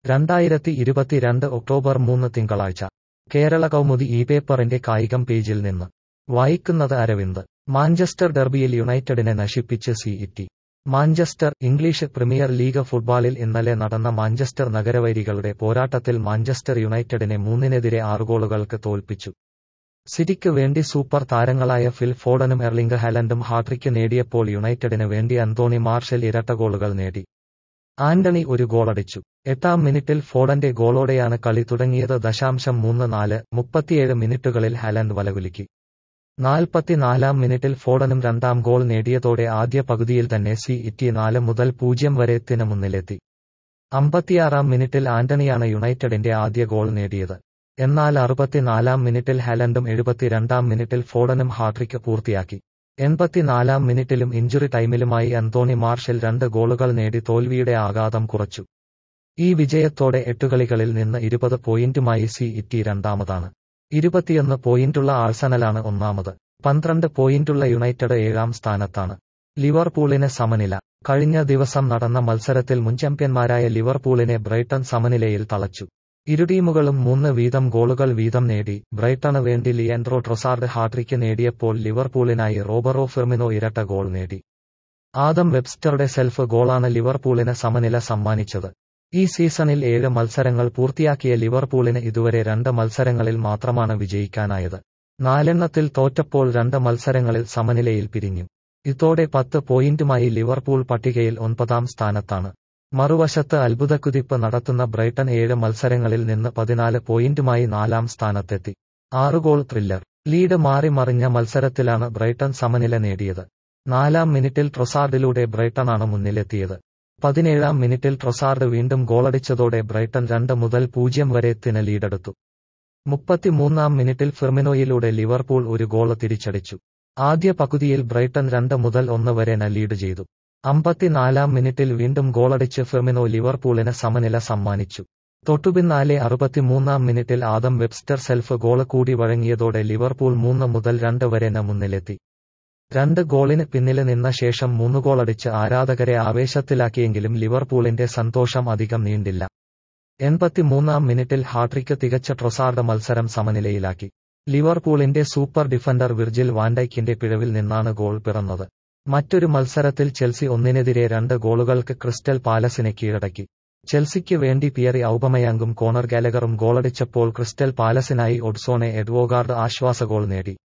രണ്ടായിരത്തി ഇരുപത്തിരണ്ട് ഒക്ടോബർ മൂന്ന് തിങ്കളാഴ്ച കേരള കൗമുദി ഈ പേപ്പറിന്റെ കായികം പേജിൽ നിന്ന് വായിക്കുന്നത് അരവിന്ദ് മാഞ്ചസ്റ്റർ ഡെർബിയിൽ യുണൈറ്റഡിനെ നശിപ്പിച്ച് city Manchester English Premier League ഫുട്ബോളിൽ ഇന്നലെ നടന്ന മാഞ്ചസ്റ്റർ നഗരവൈരികളുടെ പോരാട്ടത്തിൽ മാഞ്ചസ്റ്റർ യുണൈറ്റഡിനെ മൂന്നിനെതിരെ ആറ് ഗോളുകൾക്ക് തോൽപ്പിച്ചു സിറ്റിക്ക് വേണ്ടി സൂപ്പർ താരങ്ങളായ ഫിൽ ഫോഡനും എർലിംഗ് ഹാലൻഡും ഹാട്രിക്ക് നേടിയപ്പോൾ യുണൈറ്റഡിന് വേണ്ടി അന്തോണി മാർഷൽ ഇരട്ട ഗോളുകൾ നേടി ആന്റണി ഒരു ഗോളടിച്ചു എട്ടാം മിനിറ്റിൽ ഫോഡന്റെ ഗോളോടെയാണ് കളി തുടങ്ങിയത് ദശാംശം മൂന്ന് നാല് മുപ്പത്തിയേഴ് മിനിറ്റുകളിൽ ഹാലൻഡ് വലകുലുക്കി നാൽപ്പത്തിനാലാം മിനിറ്റിൽ ഫോഡനും രണ്ടാം ഗോൾ നേടിയതോടെ ആദ്യ പകുതിയിൽ തന്നെ സി ഇറ്റി നാല് മുതൽ പൂജ്യം വരെ എത്തിന് മുന്നിലെത്തി അമ്പത്തിയാറാം മിനിറ്റിൽ ആന്റണിയാണ് യുണൈറ്റഡിന്റെ ആദ്യ ഗോൾ നേടിയത് എന്നാൽ അറുപത്തിനാലാം മിനിറ്റിൽ ഹാലൻഡും എഴുപത്തിരണ്ടാം മിനിറ്റിൽ ഫോഡനും ഹാട്രിക്ക് പൂർത്തിയാക്കി എൺപത്തിനാലാം മിനിറ്റിലും ഇഞ്ചുറി ടൈമിലുമായി അന്തോണി മാർഷൽ രണ്ട് ഗോളുകൾ നേടി തോൽവിയുടെ ആഘാതം കുറച്ചു ഈ വിജയത്തോടെ എട്ടുകളികളിൽ നിന്ന് ഇരുപത് പോയിന്റുമായി സി ഇറ്റി രണ്ടാമതാണ് ഇരുപത്തിയൊന്ന് പോയിന്റുള്ള ആഴ്സണലാണ് ഒന്നാമത് പന്ത്രണ്ട് പോയിന്റുള്ള യുണൈറ്റഡ് ഏഴാം സ്ഥാനത്താണ് ലിവർപൂളിന് സമനില കഴിഞ്ഞ ദിവസം നടന്ന മത്സരത്തിൽ മുൻ ചാമ്പ്യന്മാരായ ലിവർപൂളിനെ ബ്രൈട്ടൺ സമനിലയിൽ തളച്ചു ഇരു ടീമുകളും മൂന്ന് വീതം ഗോളുകൾ വീതം നേടി ബ്രൈട്ടണ് വേണ്ടി ലിയാൻഡ്രോ ട്രൊസാർഡ് ഹാട്രിക്ക് നേടിയപ്പോൾ ലിവർപൂളിനായി റോബറോ ഫിർമിനോ ഇരട്ട ഗോൾ നേടി ആദം വെബ്സ്റ്ററുടെ സെൽഫ് ഗോളാണ് ലിവർപൂളിന് സമനില സമ്മാനിച്ചത് ഈ സീസണിൽ ഏഴ് മത്സരങ്ങൾ പൂർത്തിയാക്കിയ ലിവർപൂളിന് ഇതുവരെ രണ്ട് മത്സരങ്ങളിൽ മാത്രമാണ് വിജയിക്കാനായത് നാലെണ്ണത്തിൽ തോറ്റപ്പോൾ രണ്ട് മത്സരങ്ങളിൽ സമനിലയിൽ പിരിഞ്ഞു ഇതോടെ പത്ത് പോയിന്റുമായി ലിവർപൂൾ പട്ടികയിൽ ഒൻപതാം സ്ഥാനത്താണ് മറുവശത്ത് അത്ഭുതക്കുതിപ്പ് നടത്തുന്ന ബ്രൈട്ടൺ ഏഴ് മത്സരങ്ങളിൽ നിന്ന് പതിനാല് പോയിന്റുമായി നാലാം സ്ഥാനത്തെത്തി ആറ് ഗോൾ ത്രില്ലർ ലീഡ് മാറി മറിഞ്ഞ മത്സരത്തിലാണ് ബ്രൈട്ടൺ സമനില നേടിയത് നാലാം മിനിറ്റിൽ ട്രൊസാർഡിലൂടെ ബ്രൈട്ടണാണ് മുന്നിലെത്തിയത് പതിനേഴാം മിനിറ്റിൽ ട്രൊസാർഡ് വീണ്ടും ഗോളടിച്ചതോടെ ബ്രൈട്ടൺ രണ്ട് മുതൽ പൂജ്യം വരെ എത്തിന് ലീഡെടുത്തു മുപ്പത്തിമൂന്നാം മിനിറ്റിൽ ഫിർമിനോയിലൂടെ ലിവർപൂൾ ഒരു ഗോൾ തിരിച്ചടിച്ചു ആദ്യ പകുതിയിൽ ബ്രൈട്ടൺ രണ്ട് മുതൽ ഒന്ന് വരെ ന ലീഡ് ചെയ്തു അമ്പത്തിനാലാം മിനിറ്റിൽ വീണ്ടും ഗോളടിച്ച് ഫെർമിനോ ലിവർപൂളിന് സമനില സമ്മാനിച്ചു തൊട്ടുപിന്നാലെ അറുപത്തിമൂന്നാം മിനിറ്റിൽ ആദം വെബ്സ്റ്റർ സെൽഫ് ഗോള് കൂടി വഴങ്ങിയതോടെ ലിവർപൂൾ മൂന്ന് മുതൽ രണ്ട് വരെ ന മുന്നിലെത്തി രണ്ട് ഗോളിന് പിന്നില് നിന്ന ശേഷം മൂന്ന് ഗോളടിച്ച് ആരാധകരെ ആവേശത്തിലാക്കിയെങ്കിലും ലിവർപൂളിന്റെ സന്തോഷം അധികം നീണ്ടില്ല എൺപത്തിമൂന്നാം മിനിറ്റിൽ ഹാട്രിക്ക് തികച്ച ട്രൊസാർഡ് മത്സരം സമനിലയിലാക്കി ലിവർപൂളിന്റെ സൂപ്പർ ഡിഫൻഡർ വിർജിൽ വാൻഡൈക്കിന്റെ പിഴവിൽ നിന്നാണ് ഗോൾ പിറന്നത് മറ്റൊരു മത്സരത്തിൽ ചെൽസി ഒന്നിനെതിരെ രണ്ട് ഗോളുകൾക്ക് ക്രിസ്റ്റൽ പാലസിനെ കീഴടക്കി ചെൽസിക്ക് വേണ്ടി പിയറി ഔപമയാങ്കും കോണർ ഗാലഗറും ഗോളടിച്ചപ്പോൾ ക്രിസ്റ്റൽ പാലസിനായി ഒഡ്സോണെ എഡ്വോഗാർഡ് ആശ്വാസ ഗോൾ നേടി